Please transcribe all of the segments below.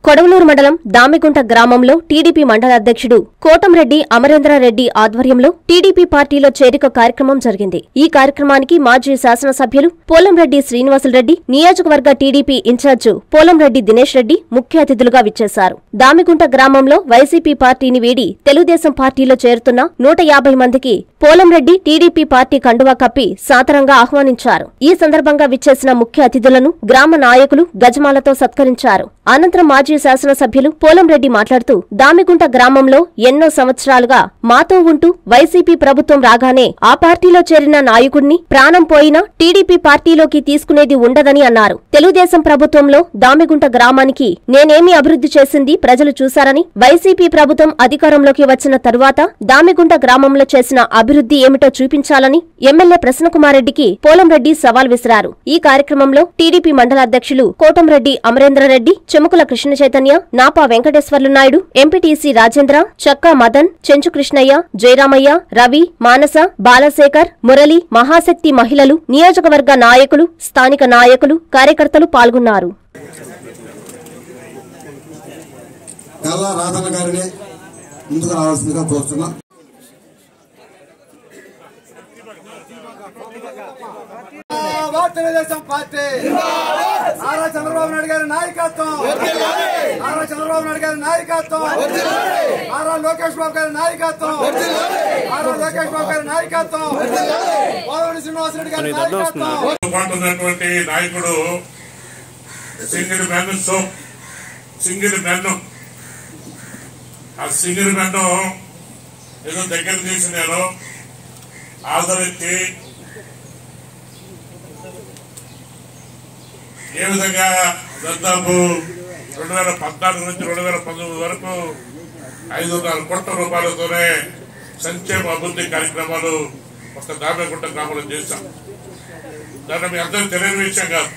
కొడవలూరు మండలం దామిగుంట గ్రామంలో టీడీపీ మండల అధ్యక్షుడు కోటంరెడ్డి అమరేంద్రారెడ్డి ఆధ్వర్యంలో టీడీపీ పార్టీలో చేరిక కార్యక్రమం జరిగింది ఈ కార్యక్రమానికి మాజీ శాసనసభ్యులు పోలంరెడ్డి శ్రీనివాసులరెడ్డి నియోజకవర్గ టీడీపీ ఇన్ఛార్జు పోలంరెడ్డి దినేష్ రెడ్డి ముఖ్య అతిథులుగా విచ్చేశారు దామిగుంట గ్రామంలో వైసీపీ పార్టీని వీడి తెలుగుదేశం పార్టీలో చేరుతున్న నూట యాభై మందికి పోలంరెడ్డి టీడీపీ పార్టీ కండువా కప్పి సాదరంగా ఆహ్వానించారు ఈ సందర్భంగా విచ్చేసిన ముఖ్య అతిథులను గ్రామ నాయకులు గజమాలతో సత్కరించారు అనంతరం మాజీ శాసనసభ్యులు పోలంరెడ్డి మాట్లాడుతూ దామిగుంట గ్రామంలో ఎన్నో సంవత్సరాలుగా మాతో ఉంటూ వైసీపీ ప్రభుత్వం రాగానే ఆ పార్టీలో చేరిన నాయకుడిని ప్రాణం పోయినా టీడీపీ పార్టీలోకి తీసుకునేది ఉండదని అన్నారు తెలుగుదేశం ప్రభుత్వంలో దామిగుంట గ్రామానికి నేనేమి అభివృద్ధి చేసింది ప్రజలు చూశారని వైసీపీ ప్రభుత్వం అధికారంలోకి వచ్చిన తరువాత దామిగుంట గ్రామంలో చేసిన అభివృద్ధి ఏమిటో చూపించాలని ఎమ్మెల్యే ప్రసన్నకుమారెడ్డికి పోలంరెడ్డి సవాల్ విసిరారు ఈ కార్యక్రమంలో టీడీపీ మండల అధ్యక్షులు కోటంరెడ్డి అమరేంద్రరెడ్డి చెముకుల కృష్ణ చైతన్య నాపా వెంకటేశ్వర్లు నాయుడు ఎంపీటీసీ రాజేంద్ర చక్కా మదన్ చెంచు కృష్ణయ్య జయరామయ్య రవి మానస బాలశేఖర్ మురళి మహాశక్తి మహిళలు నియోజకవర్గ నాయకులు స్థానిక నాయకులు కార్యకర్తలు పాల్గొన్నారు కల్లా రాధన్న గారిని ముందుకు రావాల్సిందిగా కోరుతున్నా జిందాబాద్ తెలుగుదేశం పార్టీ నారా చంద్రబాబు నాయుడు గారి నాయకత్వం నారా చంద్రబాబు నాయుడు గారి నాయకత్వం నారా లోకేష్ బాబు గారి నాయకత్వం నారా లోకేష్ బాబు గారి నాయకత్వం పోలవరి శ్రీనివాసరెడ్డి గారి నాయకత్వం పాటున్నటువంటి నాయకుడు single men so single men ఆ సింగిల్ మెన్ ఏదో దగ్గర తీసి నేను ఆదరించి ఏ విధంగా దాదాపు రెండు వేల పద్నాలుగు నుంచి రెండు వేల పంతొమ్మిది వరకు ఐదున్నర కోట్ల రూపాయలతోనే సంక్షేమ అభివృద్ధి కార్యక్రమాలు ఒక దామేగుంట గ్రామంలో చేశాం దాన్ని మీ అందరూ తెలియని విషయం కాదు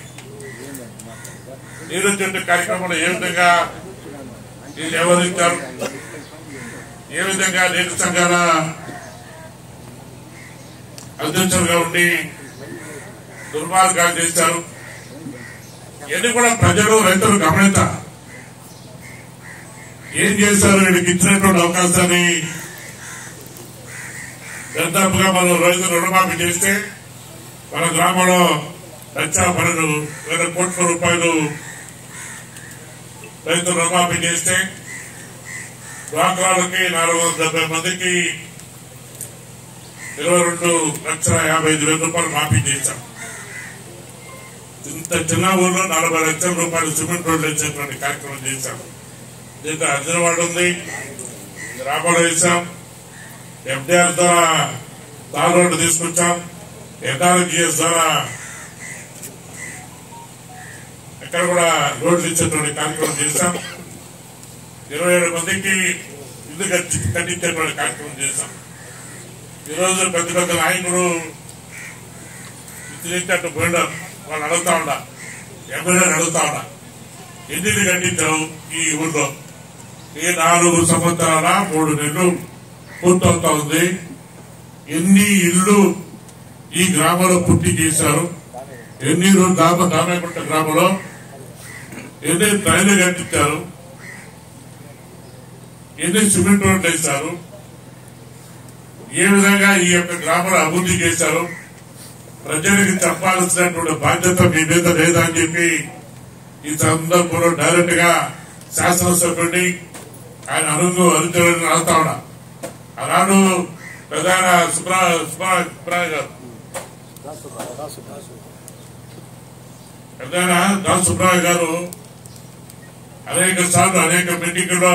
నీరు చెట్టు కార్యక్రమంలో ఏ విధంగా వీళ్ళు వ్యవహరించారు ఏ విధంగా నీటి సంఘాల అధ్యక్షులుగా ఉండి దుర్మార్గాలు చేశారు ఇవన్నీ కూడా ప్రజలు రైతులు గమనించాలి ఏం చేశారు వీళ్ళకి ఇచ్చినటువంటి అవకాశాన్ని దాదాపుగా మనం రైతు రుణమాఫీ చేస్తే మన గ్రామంలో లక్ష పన్నెండు వేల కోట్ల రూపాయలు రైతు రుణమాఫీ చేస్తే డ్వాక్రాలకి నాలుగు వందల డెబ్బై మందికి ఇరవై రెండు లక్షల యాభై ఐదు వేల రూపాయలు మాఫీ చేశాం ఇంత చిన్న ఊర్లో నలభై లక్షల రూపాయలు సిమెంట్ రోడ్లు వేసేటువంటి కార్యక్రమం చేశాం దీంట్లో అర్జునవాడ ఉంది రాబోలో వేసాం ఎఫ్డిఆర్ ద్వారా తార్ రోడ్డు తీసుకొచ్చాం ఎన్ఆర్జిఎస్ ద్వారా ఎక్కడ కూడా రోడ్లు ఇచ్చేటువంటి కార్యక్రమం చేశాం ఇరవై ఏడు మందికి ఇల్లు కట్టి కట్టించేటువంటి కార్యక్రమం చేశాం ఈరోజు పెద్ద పెద్ద నాయకుడు ఇచ్చినట్టు పోయినారు వాళ్ళు అడుగుతా ఉండ ఎమ్మెల్యే అడుగుతా ఉండ ఎన్ని ఇల్లు కట్టించావు ఈ ఊర్లో ఈ నాలుగు సంవత్సరాల మూడు నెలలు పూర్తవుతా ఉంది ఎన్ని ఇల్లు ఈ గ్రామంలో పుట్టి చేశారు ఎన్ని రోజులు దామ దామేకుంట గ్రామంలో ఎన్ని ట్రైన్లు కట్టించారు ఎన్ని సిమెంట్ రోడ్లు వేశారు ఏ విధంగా ఈ యొక్క గ్రామంలో అభివృద్ధి చేశారు ప్రజలకు చెప్పాల్సినటువంటి బాధ్యత మీ మీద లేదా అని చెప్పి ఈ సందర్భంలో డైరెక్ట్ గా శాసనసభ్యుడిని ఆయన అనుగు అనుచరులను అడుగుతా ఉన్నా ఆనాడు ప్రధాన సుబ్రా సుబ్రా సుబ్రా గారు ప్రధాన దాస్ సుబ్రాయ్ గారు అనేక సార్లు అనేక మీటింగుల్లో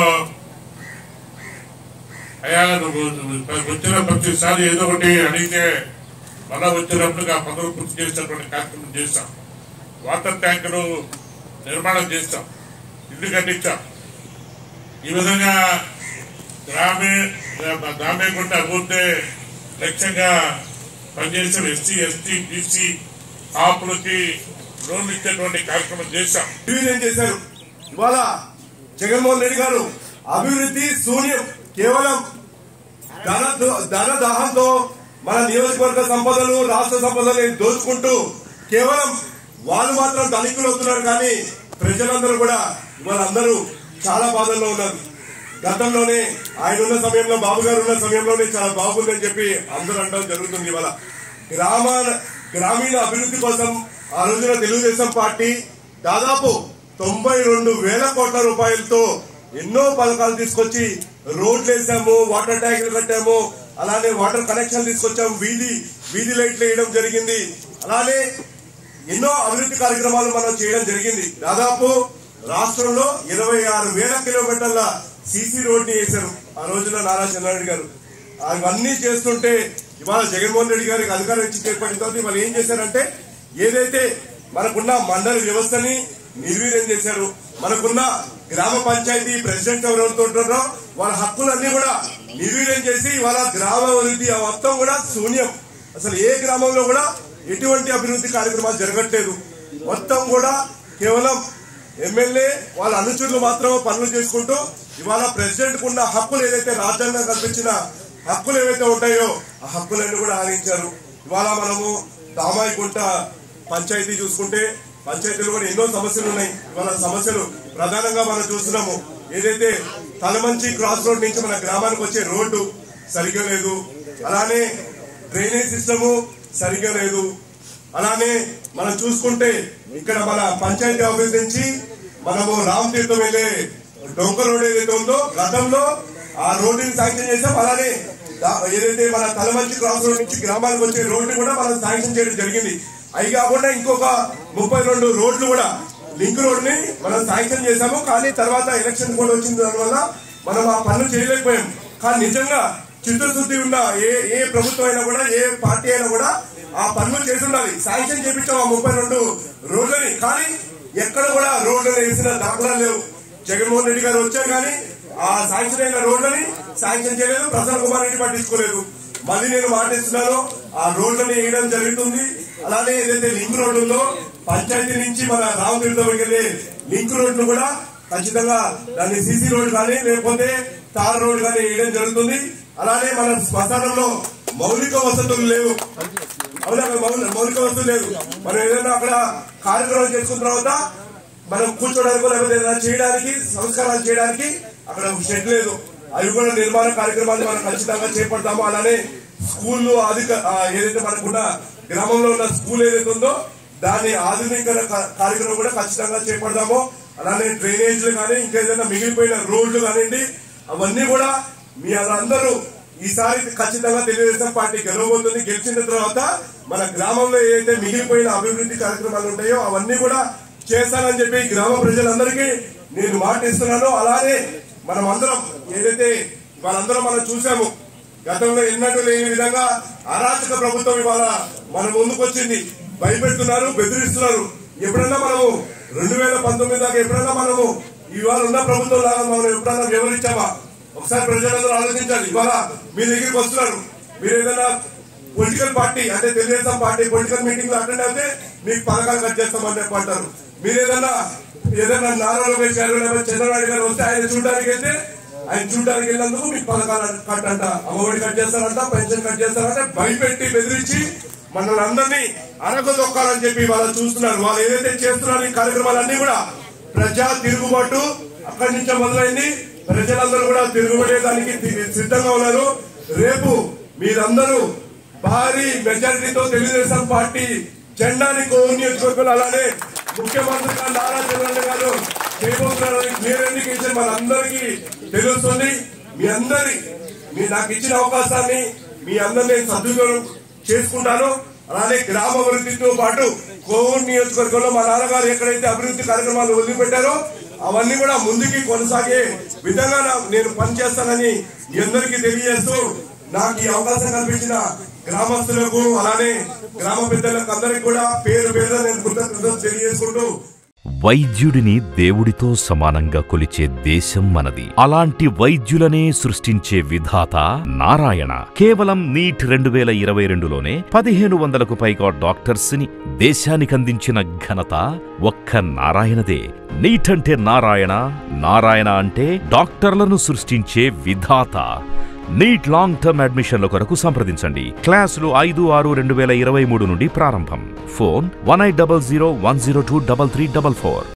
అయ్యా నువ్వు నువ్వు వచ్చిన ప్రతిసారి ఏదో ఒకటి అడిగితే మళ్ళా వచ్చినప్పుడు ఆ పనులు పూర్తి చేసినటువంటి కార్యక్రమం చేశాం వాటర్ ట్యాంకులు నిర్మాణం చేస్తాం ఇల్లు కట్టించాం ఈ విధంగా గ్రామీ గ్రామీణ అభివృద్ధి లక్ష్యంగా పనిచేసిన ఎస్సీ ఎస్టీ బీసీ ఆపులకి లోన్లు ఇచ్చేటువంటి కార్యక్రమం చేశాం డివిజన్ చేశారు ఇవాళ జగన్మోహన్ రెడ్డి గారు అభివృద్ధి శూన్యం కేవలం ధన ధన దాహంతో మన నియోజకవర్గ సంపదలు రాష్ట్ర సంపదలు దోచుకుంటూ కేవలం వాళ్ళు మాత్రం ధనికులు అవుతున్నారు కానీ ప్రజలందరూ కూడా వాళ్ళందరూ చాలా బాధల్లో ఉన్నారు గతంలోనే ఆయన ఉన్న సమయంలో బాబు గారు ఉన్న సమయంలోనే చాలా బాగుందని చెప్పి అందరూ అనడం జరుగుతుంది ఇవాళ గ్రామ గ్రామీణ అభివృద్ధి కోసం ఆ రోజున తెలుగుదేశం పార్టీ దాదాపు తొంభై రెండు వేల కోట్ల రూపాయలతో ఎన్నో పథకాలు తీసుకొచ్చి రోడ్లు వేసాము వాటర్ ట్యాంకులు కట్టాము అలానే వాటర్ కనెక్షన్ తీసుకొచ్చాము వీధి వీధి లైట్లు వేయడం జరిగింది అలానే ఎన్నో అభివృద్ధి కార్యక్రమాలు మనం చేయడం జరిగింది దాదాపు రాష్ట్రంలో ఇరవై ఆరు వేల కిలోమీటర్ల సీసీ రోడ్ని వేశారు ఆ రోజున నారా చంద్రరెడ్డి గారు అవన్నీ చేస్తుంటే ఇవాళ జగన్మోహన్ రెడ్డి గారికి అధికారం ఇచ్చి చేపట్టిన తర్వాత ఇవాళ ఏం చేశారంటే ఏదైతే మనకున్న మండలి వ్యవస్థని నిర్వీర్యం చేశారు మనకున్న గ్రామ పంచాయతీ ప్రెసిడెంట్ ఎవరైతే ఉంటారో వాళ్ళ హక్కులన్నీ కూడా నిర్వీర్యం చేసి ఇవాళ గ్రామ అభివృద్ధి మొత్తం కూడా శూన్యం అసలు ఏ గ్రామంలో కూడా ఎటువంటి అభివృద్ధి కార్యక్రమాలు జరగట్లేదు మొత్తం కూడా కేవలం ఎమ్మెల్యే వాళ్ళ అనుచరులు మాత్రం పనులు చేసుకుంటూ ఇవాళ ప్రెసిడెంట్ ఉన్న హక్కులు ఏదైతే రాజ్యాంగం కల్పించిన హక్కులు ఏవైతే ఉంటాయో ఆ హక్కులన్నీ కూడా హరించారు ఇవాళ మనము దామాయికుంట పంచాయతీ చూసుకుంటే పంచాయతీలో కూడా ఎన్నో సమస్యలు ఉన్నాయి ఇవాళ సమస్యలు ప్రధానంగా మనం చూస్తున్నాము ఏదైతే తలమంచి క్రాస్ రోడ్ నుంచి మన గ్రామానికి వచ్చే రోడ్డు సరిగ్గా లేదు అలానే డ్రైనేజ్ సిస్టము సరిగ్గా లేదు అలానే మనం చూసుకుంటే ఇక్కడ మన పంచాయతీ ఆఫీస్ నుంచి మనము రామ్ తీర్థం వెళ్ళే డొంక రోడ్ ఏదైతే ఉందో గతంలో ఆ రోడ్డుని శాంక్షన్ చేసాం అలానే దా- ఏదైతే మన తలమంచి క్రాస్ రోడ్ నుంచి గ్రామానికి వచ్చే రోడ్డు కూడా మనం శాంక్షన్ చేయడం జరిగింది అవి కాకుండా ఇంకొక ముప్పై రెండు రోడ్లు కూడా లింక్ రోడ్ ని మనం శాంక్షన్ చేశాము కానీ తర్వాత ఎలక్షన్ కూడా వచ్చిన దానివల్ల మనం ఆ పనులు చేయలేకపోయాం కానీ నిజంగా చిత్తశుద్ధి ఉన్న ఏ ఏ ప్రభుత్వం అయినా కూడా ఏ పార్టీ అయినా కూడా ఆ పనులు చేసి ఉండాలి శాంక్షన్ చేపించాం ఆ ముప్పై రెండు రోడ్లని కానీ ఎక్కడ కూడా రోడ్లను వేసిన దాఖలాలు లేవు జగన్మోహన్ రెడ్డి గారు వచ్చారు కానీ ఆ శాంక్షన్ అయిన రోడ్లని శాంక్షన్ చేయలేదు ప్రసన్న కుమార్ రెడ్డి పట్టించుకోలేదు మళ్ళీ నేను మాటిస్తున్నాను ఆ రోడ్లని వేయడం జరుగుతుంది అలానే ఏదైతే లింక్ రోడ్డు ఉందో పంచాయతీ నుంచి మన రామతీర్థంకి వెళ్ళే లింక్ రోడ్ను కూడా ఖచ్చితంగా దాన్ని సీసీ రోడ్ కానీ లేకపోతే తార్ రోడ్ కానీ వేయడం జరుగుతుంది అలానే మన శ్మశానంలో మౌలిక వసతులు లేవు అవునా మౌలిక మౌలిక వసతులు లేదు మనం ఏదైనా అక్కడ కార్యక్రమం చేసుకున్న తర్వాత మనం కూర్చోడానికి లేకపోతే ఏదైనా చేయడానికి సంస్కారాలు చేయడానికి అక్కడ షెడ్ లేదు అవి కూడా నిర్మాణ కార్యక్రమాలు మనం ఖచ్చితంగా చేపడతాము అలానే స్కూళ్ళు అధిక ఆ, ఏదైతే మనకున్న గ్రామంలో ఉన్న స్కూల్ ఏదైతే ఉందో దాని ఆధునీకరణ కా- కార్యక్రమం కూడా ఖచ్చితంగా చేపడతాము అలానే డ్రైనేజ్లు కానీ ఇంకేదైనా మిగిలిపోయిన రోడ్లు కానివ్వండి అవన్నీ కూడా మీ అందరూ ఈసారి ఖచ్చితంగా తెలుగుదేశం పార్టీ గెలవబోతుంది గెలిచిన తర్వాత మన గ్రామంలో ఏదైతే మిగిలిపోయిన అభివృద్ధి కార్యక్రమాలు ఉంటాయో అవన్నీ కూడా చేస్తానని చెప్పి గ్రామ ప్రజలందరికీ నేను మాట ఇస్తున్నాను అలానే మనం అందరం ఏదైతే వాళ్ళందరం మనం చూసాము గతంలో ఎన్నడూ లేని విధంగా అరాచక ప్రభుత్వం ఇవాళ మన ముందుకు వచ్చింది భయపెడుతున్నారు బెదిరిస్తున్నారు ఎప్పుడన్నా మనము రెండు వేల పంతొమ్మిది దాకా ఎప్పుడన్నా మనము ఇవాళ ఉన్న ప్రభుత్వం లాగా మనం ఎప్పుడన్నా వివరించామా ఒకసారి ప్రజలందరూ ఆలోచించాలి ఇవాళ మీ దగ్గరికి వస్తున్నారు మీరు ఏదైనా పొలిటికల్ పార్టీ అంటే తెలుగుదేశం పార్టీ పొలిటికల్ మీటింగ్ లో అటెండ్ అయితే మీకు పథకాలు కట్ చేస్తామని చెప్పి అంటారు మీరు ఏదైనా ఏదైనా నారా లోకేష్ గారు లేకపోతే చంద్రబాబు గారు వస్తే ఆయన చూడడానికి అయితే ఆయన చూడడానికి వెళ్ళినందుకు మీకు పథకాలు కట్ అంట అమ్మఒడి కట్ చేస్తారంట పెన్షన్ కట్ చేస్తారంట భయపెట్టి బెదిరించి మనల్ని అందరినీ అరగదొక్కాలని చెప్పి వాళ్ళు చూస్తున్నారు వాళ్ళు ఏదైతే చేస్తున్నారో ఈ కార్యక్రమాలన్నీ కూడా ప్రజా తిరుగుబాటు అక్కడి నుంచే మొదలైంది ప్రజలందరూ కూడా తిరుగుబడేదానికి తి- సిద్ధంగా ఉన్నారు రేపు మీరందరూ భారీ మెజారిటీతో తెలుగుదేశం పార్టీ జెండాని కోరు నియోజకవర్గంలో అలానే ముఖ్యమంత్రిగా నారా చంద్రబాబు గారు చేయబోతున్నారని క్లియర్ ఇండికేషన్ మనందరికీ తెలుస్తుంది మీ అందరి మీ నాకు ఇచ్చిన అవకాశాన్ని మీ అందరినీ సద్వినియోగం చేసుకుంటాను అలానే గ్రామ అభివృద్ధితో పాటు కోవూరు నియోజకవర్గంలో మా నాన్నగారు ఎక్కడైతే అభివృద్ధి కార్యక్రమాలు వదిలిపెట్టారో అవన్నీ కూడా ముందుకి కొనసాగే విధంగా నా- నేను పనిచేస్తానని మీ అందరికీ తెలియజేస్తూ నాకు ఈ అవకాశం కల్పించిన గ్రామస్తులకు అలానే గ్రామ పెద్దలకు అందరికి కూడా పేరు పేరు నేను కృతజ్ఞతలు తెలియజేసుకుంటూ వైద్యుడిని దేవుడితో సమానంగా కొలిచే దేశం మనది అలాంటి వైద్యులనే సృష్టించే విధాత నారాయణ కేవలం నీట్ రెండు వేల ఇరవై రెండులోనే పదిహేను వందలకు పైగా డాక్టర్స్ ని దేశానికి అందించిన ఘనత ఒక్క నారాయణదే నీట్ అంటే నారాయణ నారాయణ అంటే డాక్టర్లను సృష్టించే విధాత నీట్ లాంగ్ టర్మ్ అడ్మిషన్ల కొరకు సంప్రదించండి క్లాసులు ఐదు ఆరు రెండు వేల ఇరవై మూడు నుండి ప్రారంభం phone one eight double zero one zero two double three double four